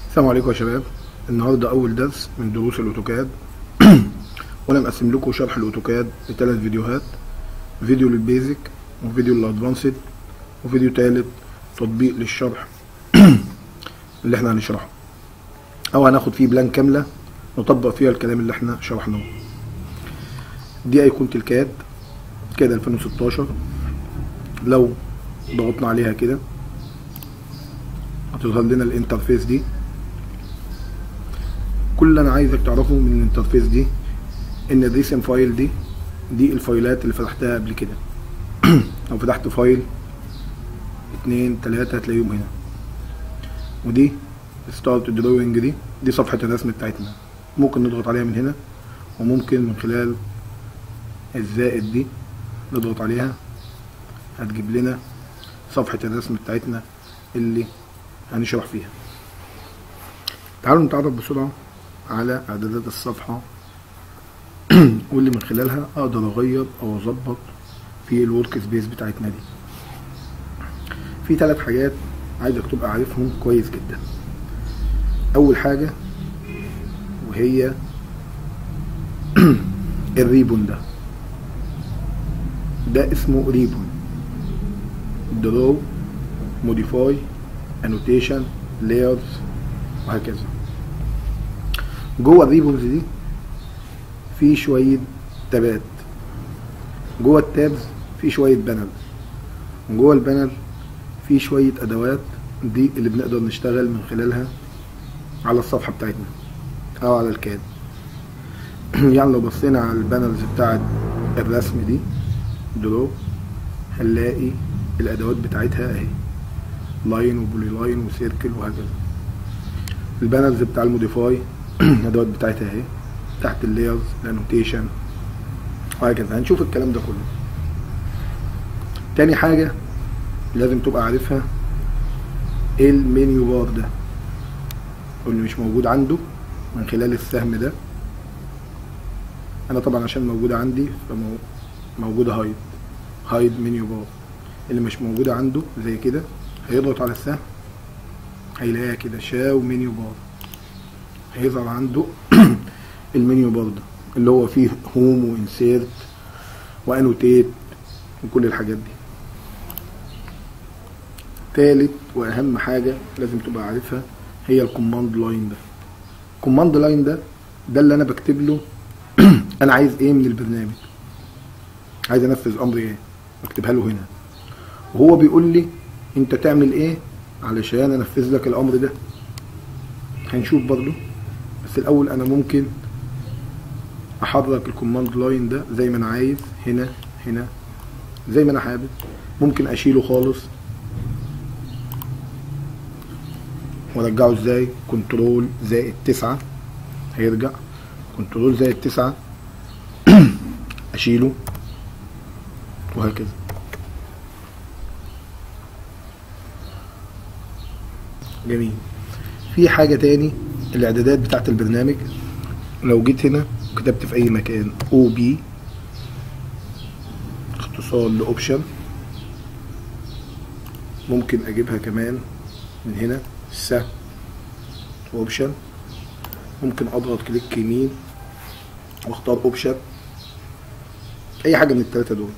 السلام عليكم يا شباب النهارده اول درس من دروس الاوتوكاد وانا مقسم لكم شرح الاوتوكاد لثلاث فيديوهات فيديو للبيزك وفيديو للادفانسد وفيديو تالت تطبيق للشرح اللي احنا هنشرحه او هناخد فيه بلان كامله نطبق فيها الكلام اللي احنا شرحناه دي ايقونه الكاد كده 2016 لو ضغطنا عليها كده هتظهر لنا الانترفيس دي كل اللي انا عايزك تعرفه من الانترفيس دي ان الريسن فايل دي دي الفايلات اللي فتحتها قبل كده لو فتحت فايل اتنين تلاتة هتلاقيهم هنا ودي ستارت دروينج دي دي صفحة الرسم بتاعتنا ممكن نضغط عليها من هنا وممكن من خلال الزائد دي نضغط عليها هتجيب لنا صفحة الرسم بتاعتنا اللي هنشرح فيها تعالوا نتعرف بسرعة على اعدادات الصفحة واللي من خلالها اقدر اغير او اظبط في الورك سبيس بتاعتنا دي في ثلاث حاجات عايزك تبقى عارفهم كويس جدا اول حاجة وهي الريبون ده ده اسمه ريبون درو موديفاي انوتيشن لايرز وهكذا جوه الريبونز دي في شوية تابات جوه التابز في شوية بانل جوه البانل في شوية ادوات دي اللي بنقدر نشتغل من خلالها على الصفحة بتاعتنا او على الكاد يعني لو بصينا على البانلز بتاعت الرسم دي درو هنلاقي الادوات بتاعتها اهي لاين وبولي لاين وسيركل وهكذا البانلز بتاع الموديفاي الادوات بتاعتها اهي تحت اللايرز الانوتيشن وهكذا هنشوف الكلام ده كله تاني حاجه لازم تبقى عارفها ايه المنيو بار ده واللي مش موجود عنده من خلال السهم ده انا طبعا عشان موجوده عندي فموجوده هايد هايد منيو بار اللي مش موجوده عنده زي كده هيضغط على السهم هيلاقيها كده شاو منيو بار هيظهر عنده المنيو بار ده اللي هو فيه هوم وانسيرت وانوتيت وكل الحاجات دي تالت واهم حاجة لازم تبقى عارفها هي الكوماند لاين ده الكوماند لاين ده ده اللي انا بكتب له انا عايز ايه من البرنامج عايز انفذ امر ايه بكتبها له هنا وهو بيقول لي انت تعمل ايه علشان انفذ لك الامر ده هنشوف برضو بس الاول انا ممكن احرك الكوماند لاين ده زي ما انا عايز هنا هنا زي ما انا حابب ممكن اشيله خالص وارجعه ازاي كنترول زائد تسعة هيرجع كنترول زائد تسعة اشيله وهكذا جميل في حاجة تاني الاعدادات بتاعت البرنامج لو جيت هنا وكتبت في اي مكان او بي اختصار لاوبشن ممكن اجيبها كمان من هنا سهم اوبشن ممكن اضغط كليك يمين واختار اوبشن اي حاجه من الثلاثه دول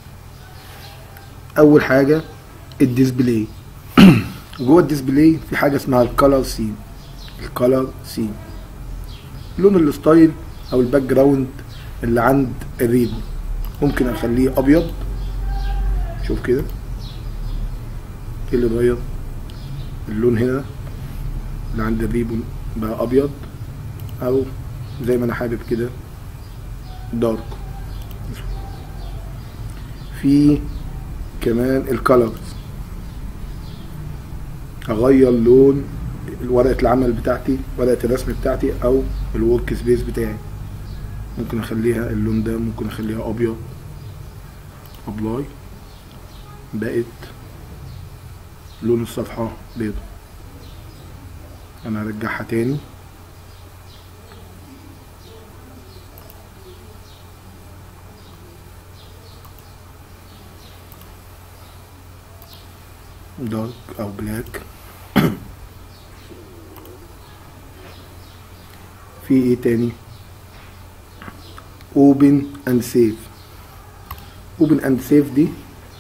اول حاجه الديسبلاي جوه الديسبلاي في حاجه اسمها الكالر سين الكالر سين لون الستايل او الباك جراوند اللي عند الريبو ممكن اخليه ابيض شوف كده ايه اللي اتغير اللون هنا اللي عند الريبو بقى ابيض او زي ما انا حابب كده دارك في كمان الكالرز اغير لون ورقه العمل بتاعتي ورقه الرسم بتاعتي او الورك سبيس بتاعي ممكن اخليها اللون ده ممكن اخليها ابيض ابلاي بقت لون الصفحه بيضة انا هرجعها تاني دارك او بلاك في ايه تاني open and save open and save دي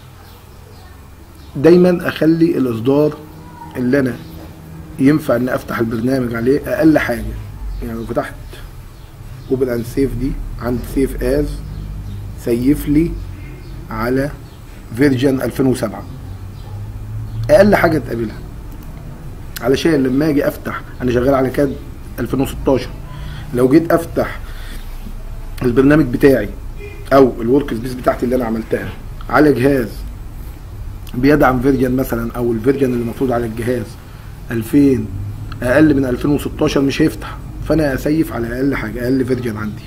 دايما اخلي الاصدار اللي انا ينفع ان افتح البرنامج عليه اقل حاجه يعني لو فتحت اوبن اند سيف دي عند سيف از سيف لي على فيرجن 2007 اقل حاجه تقابلها علشان لما اجي افتح انا شغال على كاد 2016 لو جيت افتح البرنامج بتاعي او الورك سبيس بتاعتي اللي انا عملتها على جهاز بيدعم فيرجن مثلا او الفيرجن اللي المفروض على الجهاز 2000 اقل من 2016 مش هيفتح فانا اسيف على اقل حاجه اقل فيرجن عندي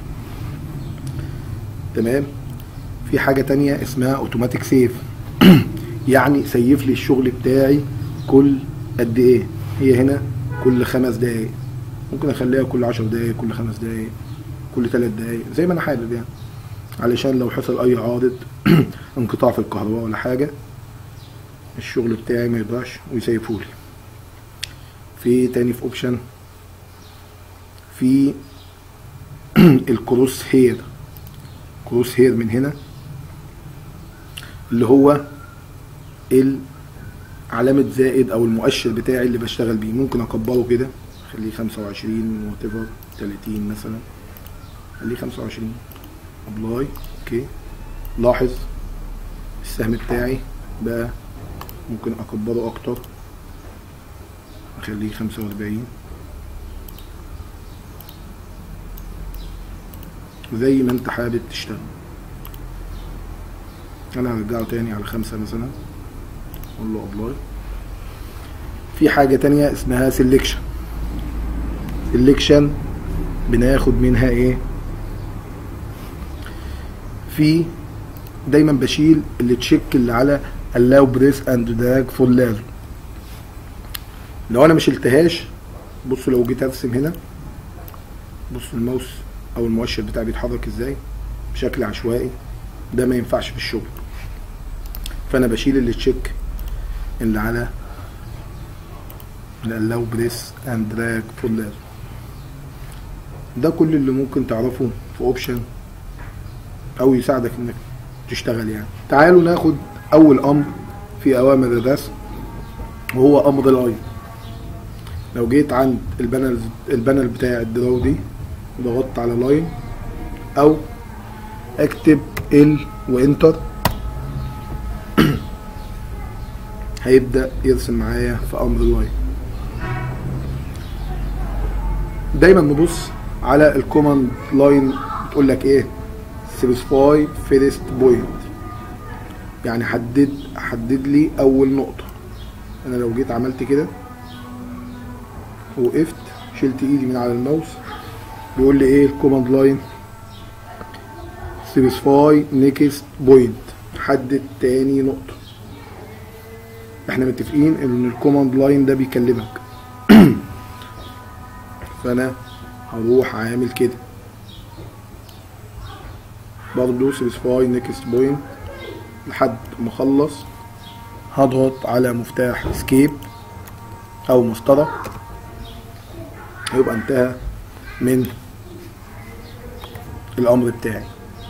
تمام في حاجه تانية اسمها اوتوماتيك سيف يعني سيف لي الشغل بتاعي كل قد ايه هي هنا كل خمس دقايق ممكن اخليها كل عشر دقايق كل خمس دقايق كل ثلاث دقايق زي ما انا حابب يعني علشان لو حصل اي عارض انقطاع في الكهرباء ولا حاجه الشغل بتاعي ما يضيعش ويسيفولي في تاني في اوبشن في الكروس هير كروس هير من هنا اللي هو علامة زائد او المؤشر بتاعي اللي بشتغل بيه ممكن اكبره كده اخليه خمسة وعشرين واتيفر تلاتين مثلا خليه خمسة وعشرين ابلاي اوكي لاحظ السهم بتاعي بقى ممكن اكبره اكتر اخليه خمسة واربعين زي ما انت حابب تشتغل انا هرجعه تاني على خمسة مثلا اقول له ابلاي في حاجة تانية اسمها سيلكشن سيلكشن بناخد منها ايه في دايما بشيل اللي تشيك اللي على allow بريس اند دراج فور لازم لو انا ما شلتهاش بصوا لو جيت ارسم هنا بصوا الماوس او المؤشر بتاعي بيتحرك ازاي بشكل عشوائي ده ما ينفعش في الشغل فانا بشيل اللي تشيك اللي على allow بريس اند دراج فور لازم ده كل اللي ممكن تعرفه في اوبشن او يساعدك انك تشتغل يعني تعالوا ناخد اول امر في اوامر الرسم وهو امر لاين لو جيت عند البانل البانل بتاع الدراو دي ضغطت على لاين او اكتب ال وانتر هيبدا يرسم معايا في امر لاين دايما نبص على الكوماند لاين بتقول لك ايه سبيسفاي فيرست بوينت يعني حدد حدد لي اول نقطه انا لو جيت عملت كده وقفت شلت ايدي من على الماوس بيقول لي ايه الكوماند لاين سبيسفاي نيكست بوينت حدد تاني نقطه احنا متفقين ان الكوماند لاين ده بيكلمك فانا هروح عامل كده برضه سبيسفاي نيكست بوينت لحد ما اخلص هضغط على مفتاح اسكيب او مسطرة يبقى انتهى من الامر بتاعي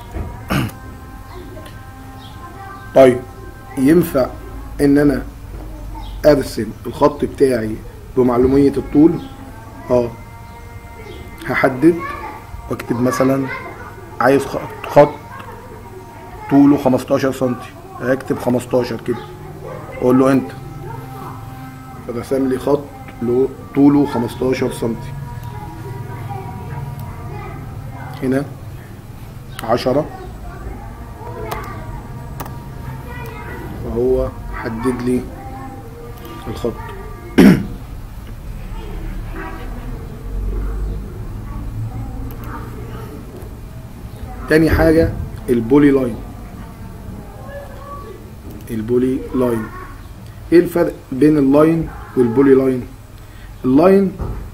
طيب ينفع ان انا ارسم الخط بتاعي بمعلومية الطول اه هحدد واكتب مثلا عايز خط, خط طوله 15 سنتي هكتب 15 كده اقول له انت فرسم لي خط له طوله 15 سنتي هنا 10 فهو حدد لي الخط تاني حاجة البولي لاين البولي لاين ايه الفرق بين اللاين والبولي لاين اللاين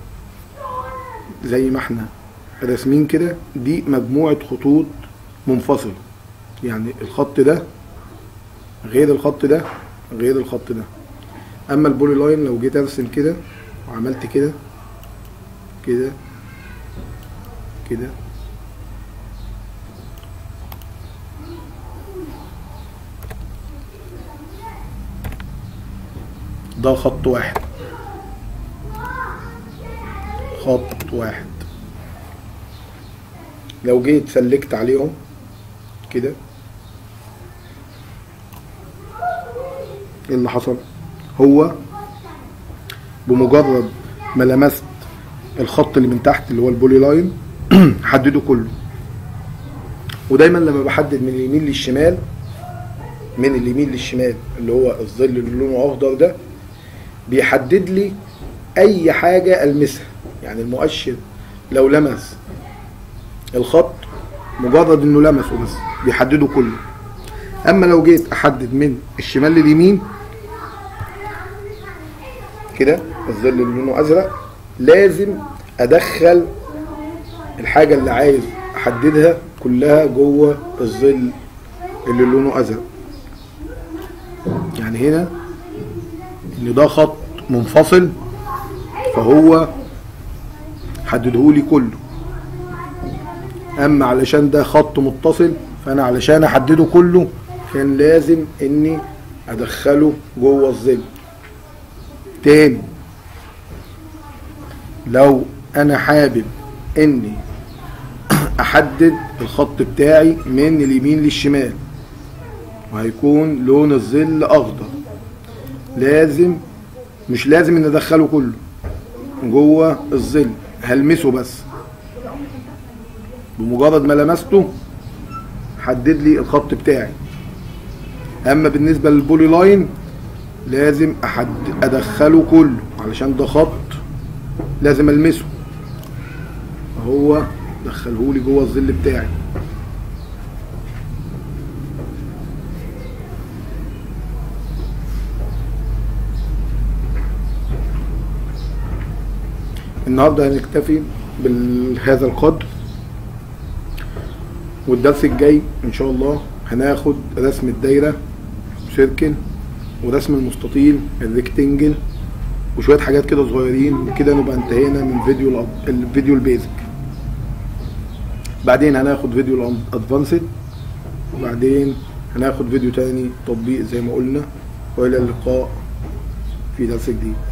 زي ما احنا راسمين كده دي مجموعة خطوط منفصلة يعني الخط ده غير الخط ده غير الخط ده اما البولي لاين لو جيت ارسم كده وعملت كده كده كده ده خط واحد خط واحد لو جيت سلكت عليهم كده ايه اللي حصل هو بمجرد ما لمست الخط اللي من تحت اللي هو البولي لاين حدده كله ودايما لما بحدد من اليمين للشمال من اليمين للشمال اللي هو الظل اللي لونه اخضر ده بيحدد لي اي حاجه المسها يعني المؤشر لو لمس الخط مجرد انه لمسه بس بيحدده كله اما لو جيت احدد من الشمال لليمين كده الظل اللي لونه ازرق لازم ادخل الحاجه اللي عايز احددها كلها جوه الظل اللي لونه ازرق يعني هنا ان ده خط منفصل فهو حددهولي كله اما علشان ده خط متصل فانا علشان احدده كله كان لازم اني ادخله جوه الظل تاني لو انا حابب اني احدد الخط بتاعي من اليمين للشمال وهيكون لون الظل اخضر لازم مش لازم ان ادخله كله جوه الظل هلمسه بس بمجرد ما لمسته حدد لي الخط بتاعي اما بالنسبه للبولي لاين لازم أحد ادخله كله علشان ده خط لازم المسه هو دخلهولي جوه الظل بتاعي النهارده هنكتفي بهذا القدر والدرس الجاي ان شاء الله هناخد رسم الدايره سيركل ورسم المستطيل الريكتنجل وشويه حاجات كده صغيرين وكده نبقى انتهينا من فيديو الأب- الفيديو البيزك بعدين هناخد فيديو الادفانسد وبعدين هناخد فيديو تاني تطبيق زي ما قلنا والى اللقاء في درس جديد